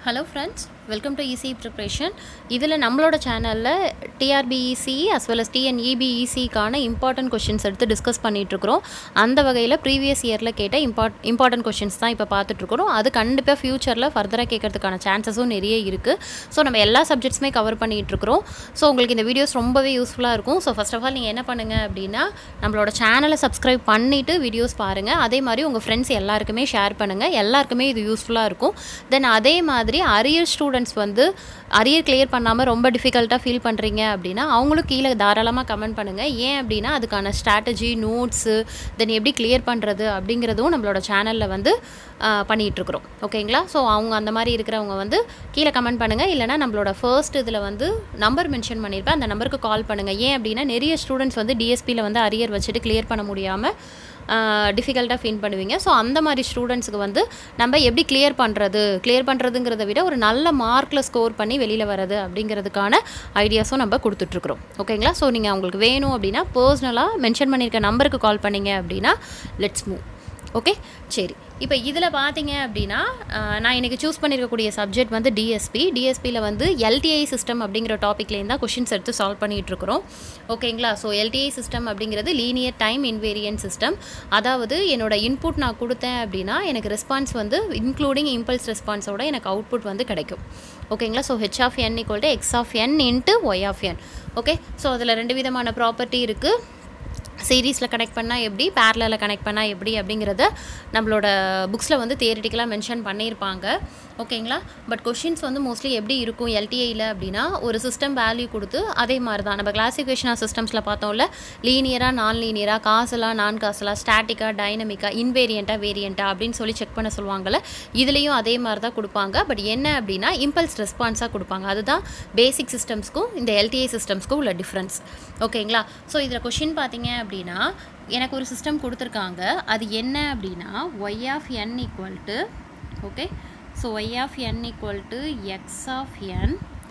hello friends welcome to EC preparation இதில் நம்மளோட சேனலில் டிஆர்பிஇசி அஸ் வெல் அஸ் டிஎன்இபிஇசிக்கான இம்பார்ட்டன்ட் கொஷின்ஸ் எடுத்து டிஸ்கஸ் பண்ணிகிட்ருக்குறோம் அந்த வகையில் ப்ரீவியஸ் இயரில் கேட்ட இம்பார்ட் இம்பார்ட்டன்ட் கொஷின்ஸ் தான் இப்போ பார்த்துட்ருக்குறோம் அது கண்டிப்பாக ஃப்யூச்சரில் ஃபர்தராக கேட்கறதுக்கான சான்சஸும் நிறைய இருக்குது ஸோ நம்ம எல்லா சப்ஜெக்ட்ஸுமே கவர் பண்ணிகிட்ருக்குறோம் ஸோ உங்களுக்கு இந்த வீடியோஸ் ரொம்பவே யூஸ்ஃபுல்லாக இருக்கும் ஸோ ஃபஸ்ட் ஆஃப் ஆல் நீங்கள் என்ன பண்ணுங்கள் அப்படின்னா நம்மளோட சேனலை சப்ஸ்கிரைப் பண்ணிவிட்டு வீடியோஸ் பாருங்கள் அதே மாதிரி உங்கள் ஃப்ரெண்ட்ஸ் எல்லாருக்குமே ஷேர் பண்ணுங்கள் எல்லாருக்குமே இது யூஸ்ஃபுல்லாக இருக்கும் தென் அதே மாதிரி அரியர் ஸ்டூடெண்ட்ஸ் வந்து அரியர் கிளியர் பண்ணாமல் ரொம்ப டிஃபிகல்ட்டாக ஃபீல் பண்ணுறீங்க அப்படின்னா அவங்களும் கீழே தாராளமாக கமெண்ட் பண்ணுங்கள் ஏன் அப்படின்னா அதுக்கான ஸ்ட்ராட்டஜி நோட்ஸு தென் எப்படி கிளியர் பண்ணுறது அப்படிங்கிறதும் நம்மளோட சேனலில் வந்து பண்ணிகிட்ருக்குறோம் ஓகேங்களா ஸோ அவங்க அந்த மாதிரி இருக்கிறவங்க வந்து கீழே கமெண்ட் பண்ணுங்கள் இல்லைனா நம்மளோட ஃபர்ஸ்ட் இதில் வந்து நம்பர் மென்ஷன் பண்ணியிருப்பேன் அந்த நம்பருக்கு கால் பண்ணுங்கள் ஏன் அப்படின்னா நிறைய ஸ்டூடெண்ட்ஸ் வந்து டிஎஸ்பியில் வந்து அரியர் வச்சுட்டு கிளியர் பண்ண முடியாமல் டிஃபிகல்ட்டாக ஃபீல் பண்ணுவீங்க ஸோ அந்த மாதிரி ஸ்டூடெண்ட்ஸுக்கு வந்து நம்ம எப்படி கிளியர் பண்ணுறது கிளியர் பண்ணுறதுங்கிறத விட ஒரு நல்ல மார்க்கில் ஸ்கோர் பண்ணி வெளியில் வர்றது அப்படிங்கிறதுக்கான ஐடியாஸும் நம்ம கொடுத்துட்ருக்குறோம் ஓகேங்களா ஸோ நீங்கள் அவங்களுக்கு வேணும் அப்படின்னா பர்சனலாக மென்ஷன் பண்ணியிருக்க நம்பருக்கு கால் பண்ணிங்க அப்படின்னா லெட்ஸ் மூவ் ஓகே சரி இப்போ இதில் பார்த்தீங்க அப்படின்னா நான் இன்றைக்கி சூஸ் பண்ணியிருக்கக்கூடிய சப்ஜெக்ட் வந்து டிஎஸ்பி டிஎஸ்பியில் வந்து எல்டிஐ சிஸ்டம் அப்படிங்கிற டாப்பிக்லேருந்து தான் கொஷின்ஸ் எடுத்து சால்வ் பண்ணிகிட்ருக்குறோம் ஓகேங்களா ஸோ எல்டிஐ சிஸ்டம் அப்படிங்கிறது லீனியர் டைம் இன்வேரியன்ட் சிஸ்டம் அதாவது என்னோட இன்புட் நான் கொடுத்தேன் அப்படின்னா எனக்கு ரெஸ்பான்ஸ் வந்து இன்க்ளூடிங் இம்பல்ஸ் ரெஸ்பான்ஸோட எனக்கு அவுட்புட் வந்து கிடைக்கும் ஓகேங்களா so H of n equal to x of n into y of n okay so அதில் ரெண்டு விதமான ப்ராப்பர்ட்டி இருக்குது சீரீஸில் கனெக்ட் பண்ணால் எப்படி பேரலில் கனெக்ட் பண்ணால் எப்படி அப்படிங்கிறத நம்மளோட புக்ஸில் வந்து தியரிட்டிக்கலாக மென்ஷன் பண்ணியிருப்பாங்க ஓகேங்களா பட் கொஷின்ஸ் வந்து மோஸ்ட்லி எப்படி இருக்கும் எல்டிஐயில் அப்படின்னா ஒரு சிஸ்டம் வேல்யூ கொடுத்து அதே மாதிரி தான் நம்ம கிளாசிஃபிகேஷன் ஆஃப் சிஸ்டம்ஸில் பார்த்தோம்ல லீனியராக நான் லீனியராக காசலாக நான் காசலாக ஸ்டாட்டிக்காக டைனமிக்காக இன்வேரியண்ட்டாக வேரியண்ட்டாக அப்படின்னு சொல்லி செக் பண்ண சொல்லுவாங்கள்ல இதுலேயும் அதே மாதிரி தான் கொடுப்பாங்க பட் என்ன அப்படின்னா இம்பல்ஸ் ரெஸ்பான்ஸாக கொடுப்பாங்க அதுதான் பேசிக் சிஸ்டம்ஸ்க்கும் இந்த எல்டிஐ சிஸ்டம்ஸ்க்கும் உள்ள டிஃப்ரென்ஸ் ஓகேங்களா ஸோ இதில் கொஷின் பார்த்தீங்க அப்படின்னா எனக்கு ஒரு சிஸ்டம் கொடுத்துருக்காங்க அது என்ன அப்படின்னா y of n equal to okay so y of n equal to x of n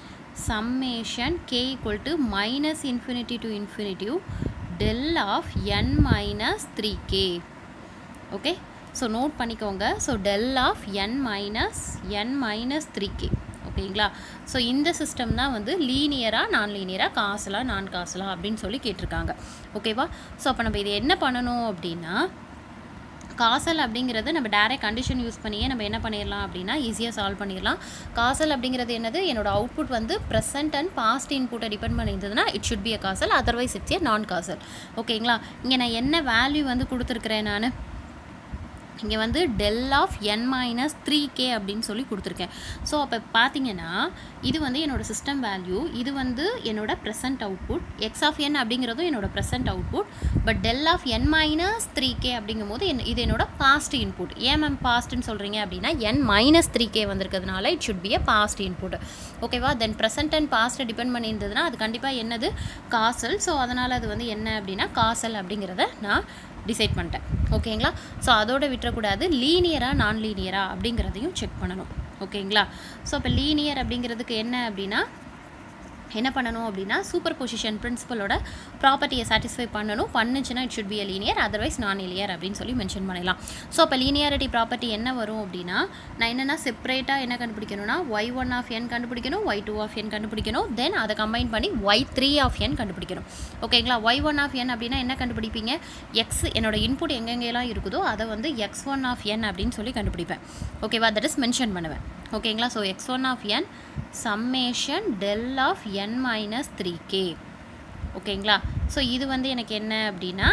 summation k equal to minus infinity to infinitive del of n minus three k okay so note பண்ணிக்கோங்க so del of n minus n minus three k ஓகேங்களா so இந்த system தான் வந்து லீனியராக நான் லீனியராக காசுலாம் நான் காசுலாம் அப்படின்னு சொல்லி கேட்டிருக்காங்க ஓகேவா ஸோ அப்போ நம்ம இது என்ன பண்ணணும் அப்படின்னா காசல் அப்படிங்கிறது நம்ம டேரெக்ட் கண்டிஷன் யூஸ் பண்ணியே நம்ம என்ன பண்ணிடலாம் அப்படின்னா ஈஸியாக சால்வ் பண்ணிடலாம் காசல் அப்படிங்கிறது என்னது என்னோட அவுட்புட் வந்து ப்ரெசென்ட் அண்ட் பாஸ்ட் இன்புட்டை டிபெண்ட் பண்ணியிருந்ததுன்னா it should be a causal otherwise it's a non causal ஓகேங்களா இங்கே நான் என்ன வேல்யூ வந்து கொடுத்துருக்குறேன் நான் இங்கே வந்து del of n minus three k அப்படின்னு சொல்லி கொடுத்துருக்கேன் ஸோ அப்போ பார்த்தீங்கன்னா இது வந்து என்னோடய சிஸ்டம் வேல்யூ இது வந்து என்னோட present output x of n அப்படிங்கிறதும் என்னோட present output but del of n minus three k அப்படிங்கும் போது என் இது என்னோட பாஸ்ட் இன்புட் ஏன் மேம் பாஸ்ட்னு சொல்கிறீங்க அப்படின்னா என் மைனஸ் த்ரீ கே வந்திருக்கிறதுனால it should be a past input ஓகேவா தென் ப்ரெசன்ட் அண்ட் பாஸ்ட்டை டிபெண்ட் பண்ணியிருந்ததுன்னா அது கண்டிப்பாக என்னது காசல் ஸோ அதனால் அது வந்து என்ன அப்படின்னா காசல் அப்படிங்கிறத நான் டிசைட் பண்ணிட்டேன் ஓகேங்களா ஸோ அதோட விட்டுறக்கூடாது லீனியராக நான் லீனியரா அப்படிங்கிறதையும் செக் பண்ணணும் ஓகேங்களா ஸோ இப்போ லீனியர் அப்படிங்கிறதுக்கு என்ன அப்படின்னா என்ன பண்ணணும் அப்படின்னா சூப்பர் பொசிஷன் பிரின்சிபலோட ப்ராப்பர்ட்டியை சாட்டிஸ்ஃபை பண்ணணும் பண்ணுச்சுன்னா it should be a linear otherwise non linear அப்படின்னு சொல்லி மென்ஷன் பண்ணலாம் ஸோ அப்போ லீனியாரிட்டி ப்ராப்பர்ட்டி என்ன வரும் அப்படின்னா நான் என்னென்னா செப்பரேட்டாக என்ன கண்டுபிடிக்கணும்னா ஒய் ஒன் ஆஃப் என் கண்டுபிடிக்கணும் ஒய் டூ ஆஃப் என் கண்டுபிடிக்கணும் தென் அதை கம்பைன் பண்ணி ஒய் த்ரீ ஆஃப் என் கண்டுபிடிக்கணும் ஓகேங்களா ஒய் ஒன் ஆஃப் என் அப்படின்னா என்ன கண்டுபிடிப்பீங்க எக்ஸ் என்னோட இன்புட் எங்கெங்கெல்லாம் இருக்குதோ அதை வந்து எக்ஸ் ஒன் ஆஃப் என் அப்படின்னு சொல்லி கண்டுபிடிப்பேன் ஓகேவா தட் இஸ் மென்ஷன் பண்ணுவேன் ஓகேங்களா so x one of n summation del of n minus three k ஓகேங்களா ஸோ இது வந்து எனக்கு என்ன அப்படின்னா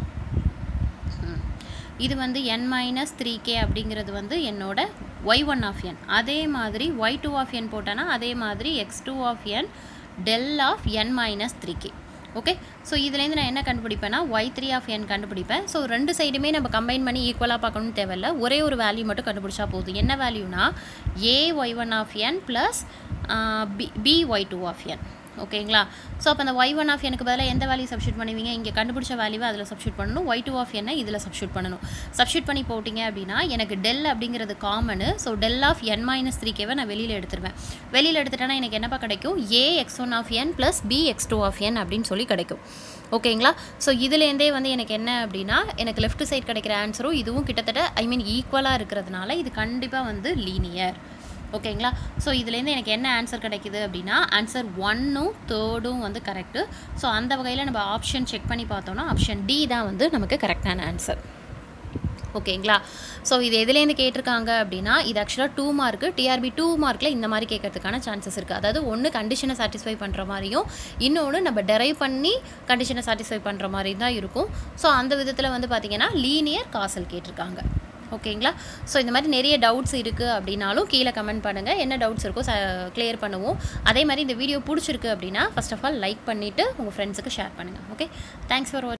இது வந்து என் மைனஸ் த்ரீ கே அப்படிங்கிறது வந்து என்னோட ஒய் ஒன் ஆஃப் என் அதே மாதிரி ஒய் டூ ஆஃப் என் போட்டேன்னா அதே மாதிரி x two of n del of n minus three k okay so இதுலேருந்து நான் என்ன கண்டுபிடிப்பேன்னா ஒய் த்ரீ ஆஃப் என் கண்டுபிடிப்பேன் ஸோ ரெண்டு சைடுமே நம்ம கம்பைன் பண்ணி ஈக்குவலாக பார்க்கணும்னு தேவையில்ல ஒரே ஒரு வேல்யூ மட்டும் கண்டுபிடிச்சா போதும் என்ன வேல்யூனா a y one of n plus b b y two of n ஓகேங்களா ஸோ அப்போ அந்த ஒய் ஒன் ஆஃப் எனக்கு பதிலாக எந்த வேல்யூ சப்ஸ்டியூட் பண்ணுவீங்க இங்கே கண்டுபிடிச்ச வேல்யூவை அதில் சப்ஸ்டியூட் பண்ணணும் ஒய் டூ ஆஃப் என்ன இதில் சப்ஸ்டியூட் பண்ணணும் சப்ஸ்டியூட் பண்ணி போட்டிங்க அப்படின்னா எனக்கு டெல் அப்படிங்கிறது common so del of n minus three கேவை நான் வெளியில் எடுத்துருவேன் வெளியில் எடுத்துட்டேன்னா எனக்கு என்னப்பா கிடைக்கும் a x one of n plus b x two of n அப்படின்னு சொல்லி கிடைக்கும் ஓகேங்களா ஸோ இதுலேருந்தே வந்து எனக்கு என்ன அப்படின்னா எனக்கு லெஃப்ட் சைட் கிடைக்கிற ஆன்சரும் இதுவும் கிட்டத்தட்ட ஐ மீன் ஈக்குவலாக இருக்கிறதுனால இது கண்டிப்பாக வந்து லீனியர் ஓகேங்களா ஸோ இதுலேருந்து எனக்கு என்ன ஆன்சர் கிடைக்குது அப்படின்னா ஆன்சர் ஒன்னும் தேர்டும் வந்து கரெக்டு ஸோ அந்த வகையில் நம்ம ஆப்ஷன் செக் பண்ணி பார்த்தோம்னா ஆப்ஷன் டி தான் வந்து நமக்கு கரெக்டான ஆன்சர் ஓகேங்களா ஸோ இது எதுலேருந்து கேட்டிருக்காங்க அப்படின்னா இது ஆக்சுவலாக டூ மார்க்கு டிஆர்பி டூ மார்க்கில் இந்த மாதிரி கேட்கறதுக்கான சான்சஸ் இருக்குது அதாவது ஒன்று கண்டிஷனை சாட்டிஸ்ஃபை பண்ணுற மாதிரியும் இன்னொன்று நம்ம டெரைவ் பண்ணி கண்டிஷனை சாட்டிஸ்ஃபை பண்ணுற மாதிரி தான் இருக்கும் ஸோ அந்த விதத்தில் வந்து பார்த்திங்கன்னா லீனியர் காசல் கேட்டிருக்காங்க ஓகேங்களா ஸோ இந்த மாதிரி நிறைய டவுட்ஸ் இருக்குது அப்படின்னாலும் கீழே கமெண்ட் பண்ணுங்கள் என்ன டவுட்ஸ் இருக்கோ கிளியர் பண்ணுவோம் அதே மாதிரி இந்த வீடியோ பிடிச்சிருக்கு அப்படின்னா ஃபஸ்ட் ஆஃப் ஆல் லைக் பண்ணிவிட்டு உங்கள் ஃப்ரெண்ட்ஸுக்கு ஷேர் பண்ணுங்கள் ஓகே தேங்க்ஸ் ஃபார் வாட்ச்